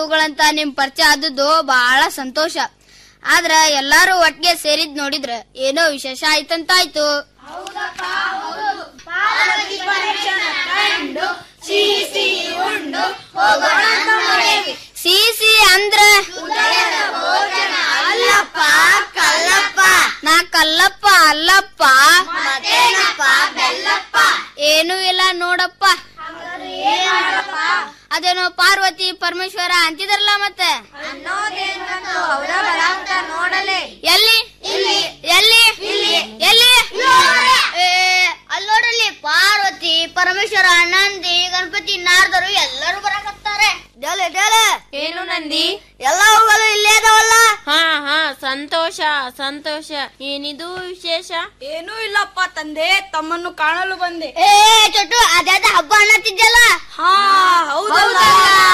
ಅವುಗಳಂತ ನಿಮ್ ಪರಿಚಯ ಆದದ್ದು ಬಹಳ ಸಂತೋಷ ಆದ್ರ ಎಲ್ಲಾರು ಒಟ್ಟಿಗೆ ಸೇರಿದ್ ನೋಡಿದ್ರ ಏನೋ ವಿಶೇಷ ಆಯ್ತಂತಾಯ್ತು ಸಿಸಿ ಅಂದ್ರ ಅಲ್ಲಪ್ಪ ಕಲ್ಲಪ್ಪ ನಾ ಕಲ್ಲಪ್ಪ ಅಲ್ಲಪ್ಪ ಬೆಲ್ಲಪ್ಪ ಏನೂ ಇಲ್ಲ ನೋಡಪ್ಪ ಅದೇನೋ ಪಾರ್ವತಿ ಪರಮೇಶ್ವರ ಅಂತಿದಾರಲ್ಲ ಮತ್ತೆ ಎಲ್ಲಿ ಎಲ್ಲಿ ಎಲ್ಲಿ ಎಲ್ಲಿ ಏ, ಅಲ್ಲಿ ನೋಡ್ರಲ್ಲಿ ಪಾರ್ವತಿ ಪರಮೇಶ್ವರ ನಂದಿ ಗಣಪತಿ ನಾರದರು ಎಲ್ಲರೂ ಬರಾಕತ್ತಾರೆ ಡೇಲೆ ಡೇಲೆ ಏನು ನಂದಿ ಎಲ್ಲ ಹೋಗಲು ಇಲ್ಲೇ ಅದಾವಲ್ಲ ಹಾ ಹಾ ಸಂತೋಷ ಸಂತೋಷ ಏನಿದು ವಿಶೇಷ ಏನೂ ಇಲ್ಲಪ್ಪ ತಂದೆ ತಮ್ಮನ್ನು ಕಾಣಲು ಬಂದೆ ಏ ಚೊಟ್ಟು ಅದ್ಯಾದ ಹಬ್ಬ ಅನ್ನತ್ತಿದ್ಯಲ್ಲ ಹಾ ಹೌದಲ್ಲ